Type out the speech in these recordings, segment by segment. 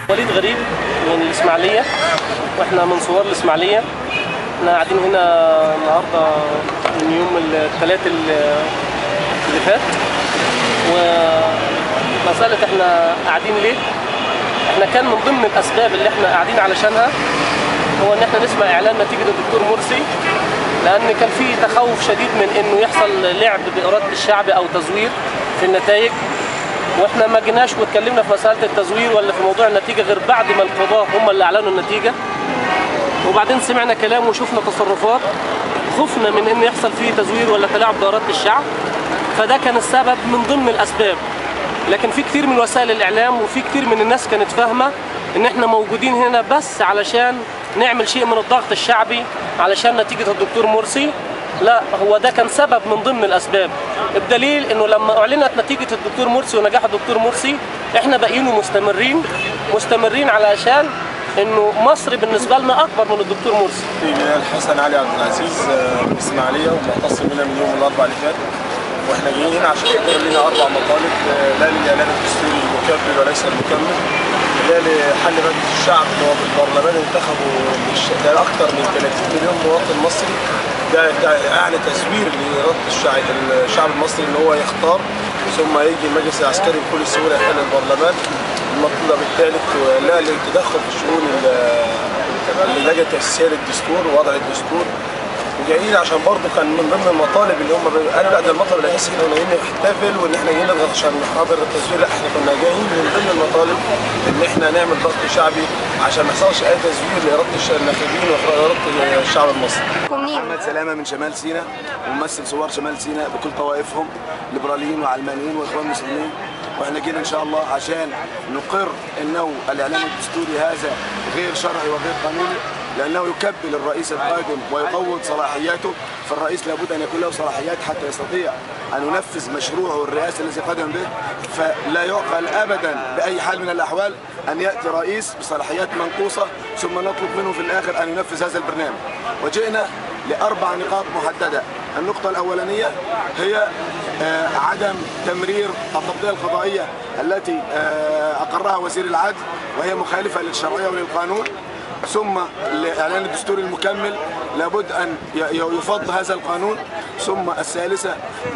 وليد غريب من الإسماعيلية وإحنا من صور الإسماعيلية إحنا قاعدين هنا النهاردة من يوم الثلاث اللي فات ومسألة إحنا قاعدين ليه؟ إحنا كان من ضمن الأسباب اللي إحنا قاعدين علشانها هو إن إحنا نسمع إعلان نتيجة الدكتور مرسي لأن كان في تخوف شديد من إنه يحصل لعب بإرادة الشعب أو تزوير في النتائج واحنا ما جيناش واتكلمنا في مساله التزوير ولا في موضوع النتيجه غير بعد ما القضاه هم اللي اعلنوا النتيجه وبعدين سمعنا كلام وشفنا تصرفات خفنا من ان يحصل فيه تزوير ولا تلاعب باراده الشعب فده كان السبب من ضمن الاسباب لكن في كتير من وسائل الاعلام وفي كتير من الناس كانت فاهمه ان احنا موجودين هنا بس علشان نعمل شيء من الضغط الشعبي علشان نتيجه الدكتور مرسي لا هو ده كان سبب من ضمن الاسباب الدليل انه لما اعلنت نتيجه الدكتور مرسي ونجاح الدكتور مرسي احنا باقيين مستمرين مستمرين علشان انه مصر بالنسبه لنا اكبر من الدكتور مرسي. الحسن علي عبد العزيز من الاسماعيليه ومعتصم هنا من يوم الاربعاء اللي فات واحنا جايين هنا عشان يكون لنا اربع مطالب لا للاعلان الدستوري المكمل وليس المكمل لا لحل مجلس الشعب اللي هو بالبرلمان انتخبوا ده اكثر من 30 مليون مواطن مصري ده, ده يعني تزوير لاراده الشعب الشعب المصري ان هو يختار ثم يجي المجلس العسكري بكل سهوله يحل البرلمان المطلب الثالث لا للتدخل في شؤون اللجنه التاسيسيه للدستور ووضع الدستور وجايين عشان برضه كان من ضمن المطالب اللي هم قالوا لا ده المطلب الاساسي ان جايين نحتفل وان احنا جايين نضغط عشان نحاضر التزوير لا احنا كنا جايين من ضمن المطالب ان احنا نعمل ضغط شعبي عشان ما يحصلش اي تزوير لاراده الناخبين واراده الشعب المصري. محمد سلامه من شمال سيناء وممثل ثوار شمال سيناء بكل طوائفهم ليبراليين وعلمانيين واخوان مسلمين واحنا جينا ان شاء الله عشان نقر انه الاعلان الدستوري هذا غير شرعي وغير قانوني لانه يكبل الرئيس القادم ويقوض صلاحياته فالرئيس لابد ان يكون له صلاحيات حتى يستطيع ان ينفذ مشروعه الرئاسي الذي قدم به فلا يعقل ابدا باي حال من الاحوال ان ياتي رئيس بصلاحيات منقوصه ثم نطلب منه في الاخر ان ينفذ هذا البرنامج وجئنا لاربع نقاط محدده النقطه الاولانيه هي آه عدم تمرير التبطئه القضائيه التي آه اقرها وزير العدل وهي مخالفه للشرعيه وللقانون ثم الاعلان الدستوري المكمل لابد ان يفض هذا القانون ثم الثالثه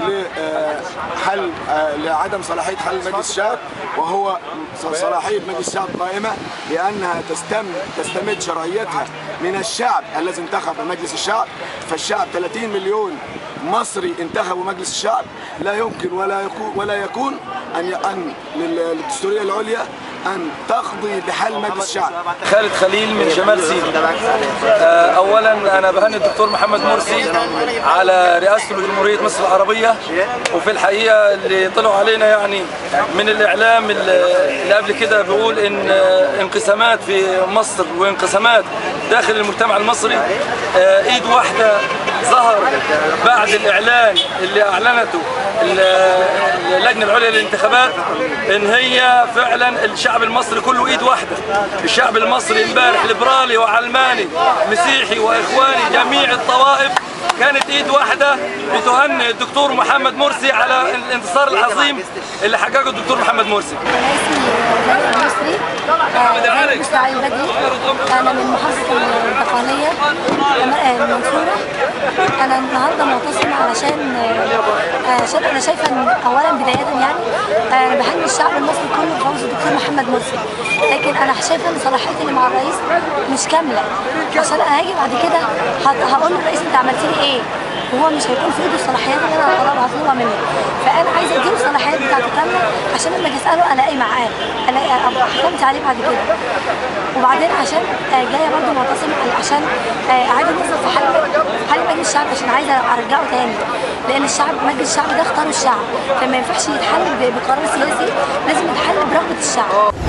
لحل لعدم صلاحيه حل مجلس الشعب وهو صلاحيه مجلس الشعب قائمه لانها تستم تستمد شرعيتها من الشعب الذي انتخب مجلس الشعب فالشعب 30 مليون مصري انتخبوا مجلس الشعب لا يمكن ولا يكون ولا يكون ان ان للدستوريه العليا ان تقضي بحل مجلس الشعب. خالد خليل من شمال سيناء. اولا انا بهني الدكتور محمد مرسي على رئاسته لجمهوريه مصر العربيه وفي الحقيقه اللي طلعوا علينا يعني من الاعلام اللي قبل كده بيقول ان انقسامات في مصر وانقسامات داخل المجتمع المصري ايد واحده ظهر بعد الاعلان اللي اعلنته اللجنه العليا للانتخابات ان هي فعلا الشعب المصري كله ايد واحده الشعب المصري امبارح ليبرالي وعلماني مسيحي واخواني جميع الطوائف كانت ايد واحده بتهنئ الدكتور محمد مرسي على الانتصار العظيم اللي حققه الدكتور محمد مرسي. انا اسمي مصري مستعين بدري انا من محافظه الدقهليه المنصوره انا النهارده معتصمه علشان عشان انا شايفه ان اولا بدايه يعني انا بهني الشعب المصري كله بفوز الدكتور محمد مرسي لكن انا شايفه ان صلاحيتي اللي مع الرئيس مش كامله عشان انا هاجي بعد كده هقول للرئيس انت عملت لي ايه وهو مش هيكون في ايده الصلاحيات اللي انا هطلبها هطلبها منه فانا عايزه اديله الصلاحيات بتاعته كامله عشان لما اجي اساله الاقي معاه الاقي ابقى حكمت عليه بعد كده وبعدين عشان جايه برضه معتصمه عشان عايزه نوصل في حل حل مجلس الشعب عشان عايزه ارجعه تاني لان الشعب مجلس الشعب ده اختاره الشعب فما ينفعش يتحل بقرار سياسي لازم يتحل برغبه الشعب